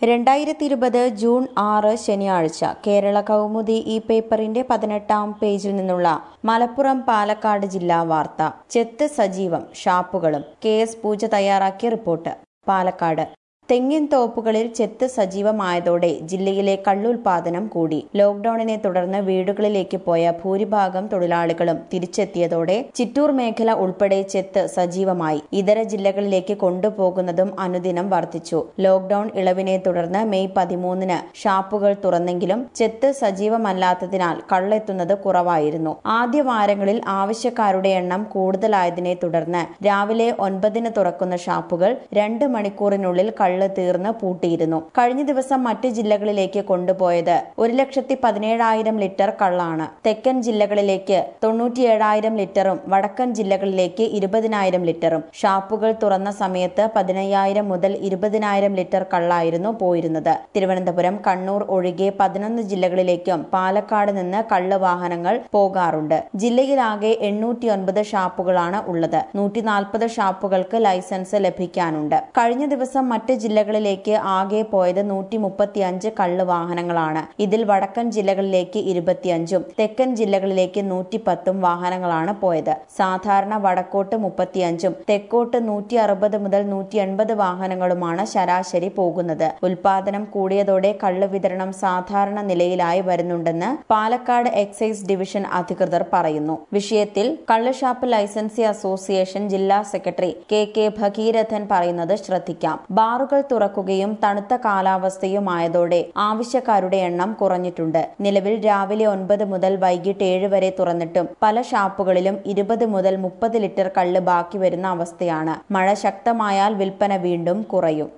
രണ്ടായിരത്തി ഇരുപത് ജൂൺ ആറ് ശനിയാഴ്ച കേരള കൗമുദി ഈ പേപ്പറിന്റെ പതിനെട്ടാം പേജിൽ നിന്നുള്ള മലപ്പുറം പാലക്കാട് ജില്ലാ വാർത്ത ചെത്ത് സജീവം ഷാപ്പുകളും കെ എസ് പൂജ തയ്യാറാക്കിയ റിപ്പോർട്ട് പാലക്കാട് തെങ്ങിൻ തോപ്പുകളിൽ ചെത്ത് സജീവമായതോടെ ജില്ലയിലെ കള്ളുൽപാദനം കൂടി ലോക്ഡൌണിനെ തുടർന്ന് വീടുകളിലേക്ക് പോയ ഭൂരിഭാഗം തൊഴിലാളികളും തിരിച്ചെത്തിയതോടെ ചിറ്റൂർ മേഖല ഉൾപ്പെടെ ചെത്ത് സജീവമായി ഇതര ജില്ലകളിലേക്ക് കൊണ്ടുപോകുന്നതും അനുദിനം വർദ്ധിച്ചു ലോക്ഡൌൺ ഇളവിനെ തുടർന്ന് മെയ് പതിമൂന്നിന് ഷാപ്പുകൾ തുറന്നെങ്കിലും ചെത്ത് സജീവമല്ലാത്തതിനാൽ കള്ളെത്തുന്നത് കുറവായിരുന്നു ആദ്യ വാരങ്ങളിൽ ആവശ്യക്കാരുടെ എണ്ണം കൂടുതലായതിനെ തുടർന്ന് രാവിലെ ഒൻപതിന് തുറക്കുന്ന ഷാപ്പുകൾ രണ്ട് മണിക്കൂറിനുള്ളിൽ കള്ള് തീർന്ന് പൂട്ടിയിരുന്നു കഴിഞ്ഞ ദിവസം മറ്റ് ജില്ലകളിലേക്ക് കൊണ്ടുപോയത് ഒരു ലക്ഷത്തി പതിനേഴായിരം ലിറ്റർ കള്ളാണ് തെക്കൻ ജില്ലകളിലേക്ക് തൊണ്ണൂറ്റിയേഴായിരം ലിറ്ററും വടക്കൻ ജില്ലകളിലേക്ക് ഇരുപതിനായിരം ലിറ്ററും ഷാപ്പുകൾ തുറന്ന സമയത്ത് പതിനയ്യായിരം മുതൽ ഇരുപതിനായിരം ലിറ്റർ കള്ളായിരുന്നു പോയിരുന്നത് തിരുവനന്തപുരം കണ്ണൂർ ഒഴികെ പതിനൊന്ന് ജില്ലകളിലേക്കും പാലക്കാട് നിന്ന് കള്ള് വാഹനങ്ങൾ പോകാറുണ്ട് ജില്ലയിലാകെ എണ്ണൂറ്റിയൊൻപത് ഷാപ്പുകളാണ് ഉള്ളത് നൂറ്റി നാൽപ്പത് ഷാപ്പുകൾക്ക് ലൈസൻസ് ലഭിക്കാനുണ്ട് കഴിഞ്ഞ ദിവസം മറ്റ് ജില്ലകളിലേക്ക് ആകെ പോയത് നൂറ്റി മുപ്പത്തിയഞ്ച് കള്ള് വാഹനങ്ങളാണ് ഇതിൽ വടക്കൻ ജില്ലകളിലേക്ക് ഇരുപത്തിയഞ്ചും തെക്കൻ ജില്ലകളിലേക്ക് നൂറ്റിപ്പത്തും വാഹനങ്ങളാണ് പോയത് സാധാരണ വടക്കോട്ട് മുപ്പത്തിയഞ്ചും തെക്കോട്ട് നൂറ്റി അറുപത് മുതൽ നൂറ്റി എൺപത് വാഹനങ്ങളുമാണ് ശരാശരി പോകുന്നത് ഉൽപാദനം കൂടിയതോടെ കള്ള് വിതരണം സാധാരണ നിലയിലായി വരുന്നുണ്ടെന്ന് പാലക്കാട് എക്സൈസ് ഡിവിഷൻ അധികൃതർ പറയുന്നു വിഷയത്തിൽ കള്ളുഷാപ്പ് ലൈസൻസി അസോസിയേഷൻ ജില്ലാ സെക്രട്ടറി കെ കെ ഭഗീരഥൻ പറയുന്നത് ശ്രദ്ധിക്കാം ബാറുകൾ തുറക്കുകയും തണുത്ത കാലാവസ്ഥയുമായതോടെ ആവശ്യക്കാരുടെ എണ്ണം കുറഞ്ഞിട്ടുണ്ട് നിലവിൽ രാവിലെ ഒൻപത് മുതൽ വൈകിട്ട് ഏഴ് വരെ തുറന്നിട്ടും പല ഷാപ്പുകളിലും ഇരുപത് മുതൽ മുപ്പത് ലിറ്റർ കള്ള് ബാക്കി വരുന്ന അവസ്ഥയാണ് മഴ ശക്തമായാൽ വിൽപ്പന വീണ്ടും കുറയും